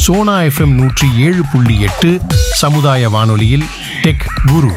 Sona FM நூற்றி ஏழு புள்ளி எட்டு சமுதாய வானொலியில் டெக் குரு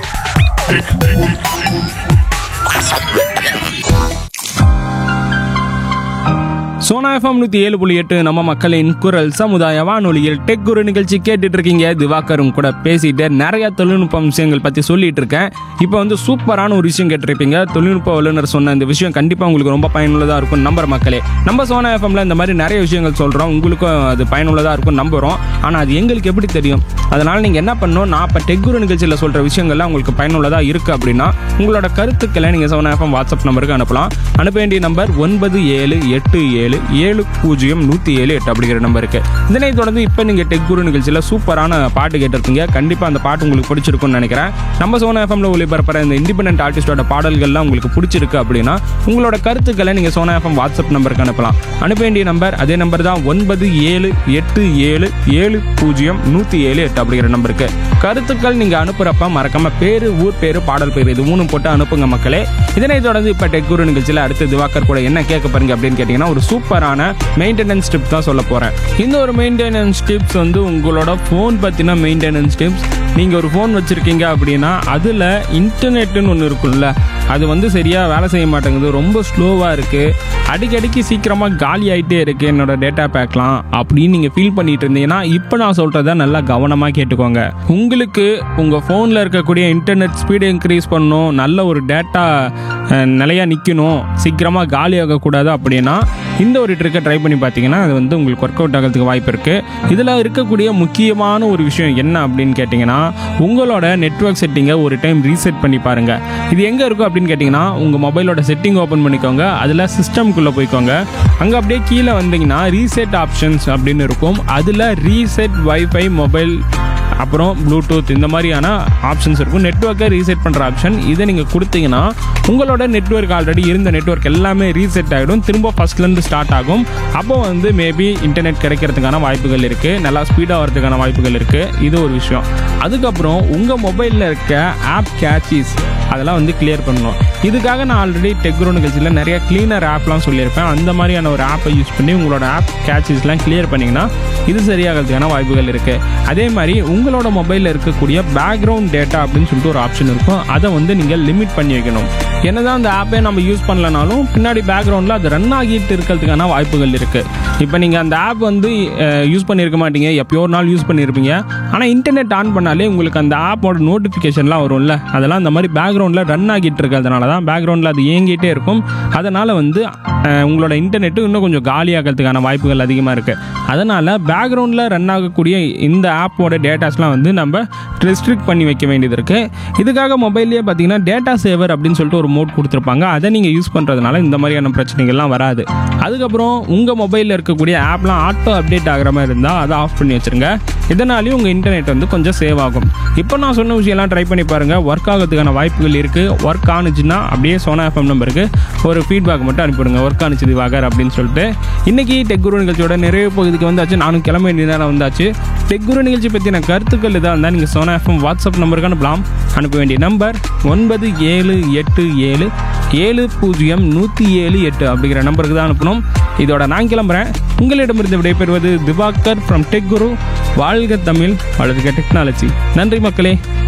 சோனா எஃப்எம் நூற்றி ஏழு புள்ளி எட்டு நம்ம மக்களின் குரல் சமுதாய வானொலியில் டெக் குரு நிகழ்ச்சி கேட்டுட்டு இருக்கீங்க திவாகரும் கூட பேசிட்டு நிறைய தொழில்நுட்ப விஷயங்கள் பற்றி சொல்லிட்டு இருக்கேன் இப்போ வந்து சூப்பரான ஒரு விஷயம் கேட்டிருப்பீங்க தொழில்நுட்ப வல்லுநர் சொன்ன இந்த விஷயம் கண்டிப்பாக உங்களுக்கு ரொம்ப பயனுள்ளதாக இருக்கும் நம்புற மக்களே நம்ம சோனா எஃப்எம்ல இந்த மாதிரி நிறைய விஷயங்கள் சொல்கிறோம் உங்களுக்கும் அது பயனுள்ளதாக இருக்கும் நம்புகிறோம் ஆனால் அது எங்களுக்கு எப்படி தெரியும் அதனால் நீங்கள் என்ன பண்ணணும் நான் இப்போ டெக் குரு நிகழ்ச்சியில் சொல்கிற விஷயங்கள்லாம் உங்களுக்கு பயனுள்ளதாக இருக்குது அப்படின்னா உங்களோட கருத்துக்களை நீங்கள் சோனா எஃப்எம் வாட்ஸ்அப் நம்பருக்கு அனுப்பலாம் அனுப்ப வேண்டிய நம்பர் ஒன்பது ஏழு எட்டு ஏழு ஏழு பூஜ்ஜியம் நூற்றி ஏழு எட்டு அப்படிங்கிற நம்பருக்கு இதனை தொடர்ந்து இப்போ நீங்கள் டெக் குரு நிகழ்ச்சியில் சூப்பரான பாட்டு கேட்டிருக்கீங்க கண்டிப்பாக அந்த பாட்டு உங்களுக்கு பிடிச்சிருக்கும்னு நினைக்கிறேன் நம்ம சோனா எஃப்எம்ல ஒளிபரப்புற இந்த இண்டிபெண்டன்ட் ஆர்டிஸ்டோட பாடல்கள்லாம் உங்களுக்கு பிடிச்சிருக்கு அப்படின்னா உங்களோட கருத்துக்களை நீங்கள் சோனா எஃப்எம் வாட்ஸ்அப் நம்பருக்கு அனுப்பலாம் அனுப்ப வேண்டிய நம்பர் அதே நம்பர் தான் ஒன்பது ஏழு எட்டு ஏழு ஏழு பூஜ்ஜியம் நூற்றி ஏழு எட்டு அப்படிங்கிற நம்பருக்கு கருத்துக்கள் நீங்கள் அனுப்புகிறப்ப மறக்காம பேர் ஊர் பேர் பாடல் பேர் இது மூணும் போட்டு அனுப்புங்க மக்களே இதனை தொடர்ந்து இப்போ டெக் குரு நிகழ்ச்சியில் அடுத்து திவாகர் கூட என்ன கேட்க போறீங்க அப்படின்னு கேட்டிங்கன்னா ஒரு சூப்பரான மெயின்டெனன்ஸ் டிப் தான் சொல்ல போகிறேன் இந்த ஒரு மெயின்டெனன்ஸ் டிப்ஸ் வந்து உங்களோட ஃபோன் பற்றின மெயின்டெனன்ஸ் டிப்ஸ் நீங்கள் ஒரு ஃபோன் வச்சுருக்கீங்க அப்படின்னா அதில் இன்டர்நெட்டுன்னு ஒன்று இருக்கும்ல அது வந்து சரியாக வேலை செய்ய மாட்டேங்குது ரொம்ப ஸ்லோவாக இருக்குது அடிக்கடிக்கு சீக்கிரமாக காலி ஆகிட்டே இருக்குது என்னோட டேட்டா பேக்லாம் அப்படின்னு நீங்கள் ஃபீல் பண்ணிட்டு இருந்தீங்கன்னா இப்போ நான் சொல்கிறத நல்லா கவனமாக கேட்டுக்கோங்க உங்களுக்கு உங்கள் ஃபோனில் இருக்கக்கூடிய இன்டர்நெட் ஸ்பீடு இன்க்ரீஸ் பண்ணணும் நல்ல ஒரு டேட்டா நிலையாக நிற்கணும் சீக்கிரமாக காலி ஆகக்கூடாது அப்படின்னா இந்த ஒரு ட்ரிக்கை ட்ரை பண்ணி பார்த்தீங்கன்னா அது வந்து உங்களுக்கு ஒர்க் அவுட் ஆகிறதுக்கு வாய்ப்பு இருக்குது இதில் இருக்கக்கூடிய முக்கியமான ஒரு விஷயம் என்ன அப்படின்னு கேட்டிங்கன்னா உங்களோட நெட்வொர்க் செட்டிங்கை ஒரு டைம் ரீசெட் பண்ணி பாருங்கள் இது எங்கே இருக்கும் அப்படின்னு கேட்டிங்கன்னா உங்கள் மொபைலோட செட்டிங் ஓப்பன் பண்ணிக்கோங்க அதில் சிஸ்டம்குள்ளே போய்க்கோங்க அங்கே அப்படியே கீழே வந்தீங்கன்னா ரீசெட் ஆப்ஷன்ஸ் அப்படின்னு இருக்கும் அதில் ரீசெட் வைஃபை மொபைல் அப்புறம் ப்ளூடூத் இந்த மாதிரியான ஆப்ஷன்ஸ் இருக்கும் நெட்ஒர்க்கை ரீசெட் பண்ணுற ஆப்ஷன் இதை நீங்கள் கொடுத்தீங்கன்னா உங்களோட நெட்ஒர்க் ஆல்ரெடி இருந்த நெட்ஒர்க் எல்லாமே ரீசெட் ஆகிடும் திரும்ப ஃபஸ்ட்லேருந்து ஸ்டார்ட் ஆகும் அப்போ வந்து மேபி இன்டர்நெட் கிடைக்கிறதுக்கான வாய்ப்புகள் இருக்குது நல்லா ஸ்பீடாக வரதுக்கான வாய்ப்புகள் இருக்குது இது ஒரு விஷயம் அதுக்கப்புறம் உங்கள் மொபைலில் இருக்க ஆப் கேட்சிஸ் அதெல்லாம் வந்து கிளியர் பண்ணணும் இதுக்காக நான் ஆல்ரெடி டெக்ரோ நிகழ்ச்சியில் நிறைய க்ளீனர் ஆப்லாம் சொல்லியிருப்பேன் அந்த மாதிரியான ஒரு ஆப்பை யூஸ் பண்ணி உங்களோட ஆப் கேட்சிஸ்லாம் கிளியர் பண்ணிங்கன்னா இது சரியாகிறதுக்கான வாய்ப்புகள் இருக்குது அதே மாதிரி உங்களோட மொபைலில் இருக்கக்கூடிய பேக்ரவுண்ட் டேட்டா அப்படின்னு சொல்லிட்டு ஒரு ஆப்ஷன் இருக்கும் அதை வந்து நீங்கள் லிமிட் பண்ணி வைக்கணும் என்னதான் அந்த ஆப்பை நம்ம யூஸ் பண்ணலனாலும் பின்னாடி பேக்ரவுண்டில் அது ரன் ஆகிட்டு இருக்கிறதுக்கான வாய்ப்புகள் இருக்குது இப்போ நீங்கள் அந்த ஆப் வந்து யூஸ் பண்ணியிருக்க மாட்டீங்க எப்பயோ ஒரு நாள் யூஸ் பண்ணியிருப்பீங்க ஆனால் இன்டர்நெட் ஆன் பண்ணாலே உங்களுக்கு அந்த ஆப்போட நோட்டிஃபிகேஷன்லாம் வரும்ல அதெல்லாம் அந்த மாதிரி பேக்ரவுண்டில் ரன் ஆகிட்டு இருக்கிறதுனால தான் பேக்ரவுண்டில் அது இயங்கிட்டே இருக்கும் அதனால் வந்து அஹ், உங்களோட இன்டர்நெட்டு இன்னும் கொஞ்சம் காலியாகிறதுக்கான வாய்ப்புகள் அதிகமாக இருக்குது அதனால் பேக்ரவுண்டில் ரன் ஆகக்கூடிய இந்த ஆப்போட டேட்டாஸ்லாம் வந்து நம்ம ரெஸ்ட்ரிக்ட் பண்ணி வைக்க வேண்டியது இருக்குது இதுக்காக மொபைல்லேயே பார்த்தீங்கன்னா டேட்டா சேவர் அப்படின்னு சொல்லிட்டு ஒரு மோட் கொடுத்துருப்பாங்க அதை நீங்கள் யூஸ் பண்ணுறதுனால இந்த மாதிரியான பிரச்சனைகள்லாம் வராது அதுக்கப்புறம் உங்கள் மொபைலில் இருக்கக்கூடிய ஆப்லாம் ஆட்டோ அப்டேட் ஆகிற மாதிரி இருந்தால் அதை ஆஃப் பண்ணி வச்சுருங்க இதனாலேயும் உங்கள் இன்டர்நெட் வந்து கொஞ்சம் சேவ் ஆகும் இப்போ நான் சொன்ன விஷயம்லாம் ட்ரை பண்ணி பாருங்கள் ஒர்க் ஆகிறதுக்கான வாய்ப்புகள் இருக்குது ஒர்க் ஆனுச்சுன்னா அப்படியே சோனா எஃப்எம் நம்பருக்கு ஒரு ஃபீட்பேக் மட்டும் அனுப்பிவிடுங்க ஒர்க் ஆனுச்சு திவாகர் அப்படின்னு சொல்லிட்டு இன்றைக்கி டெக்குரு நிகழ்ச்சியோட நிறைய பகுதிக்கு வந்தாச்சு நானும் கிளம்ப வேண்டிய நேரம் வந்தாச்சு டெக்குரு நிகழ்ச்சி பற்றின கருத்துக்கள் எதாக இருந்தால் நீங்கள் சோனா எஃப்எம் வாட்ஸ்அப் நம்பருக்கு அனுப்பலாம் அனுப்ப வேண்டிய நம்பர் ஒன்பது ஏழு எட்டு ஏழு ஏழு பூஜ்ஜியம் நூற்றி ஏழு எட்டு அப்படிங்கிற நம்பருக்கு தான் அனுப்பணும் இதோட நான் கிளம்புறேன் உங்களிடமிருந்து விடைபெறுவது திவாகர் ஃப்ரம் டெக் குரு வாழ்க தமிழ் வளர்க டெக்னாலஜி நன்றி மக்களே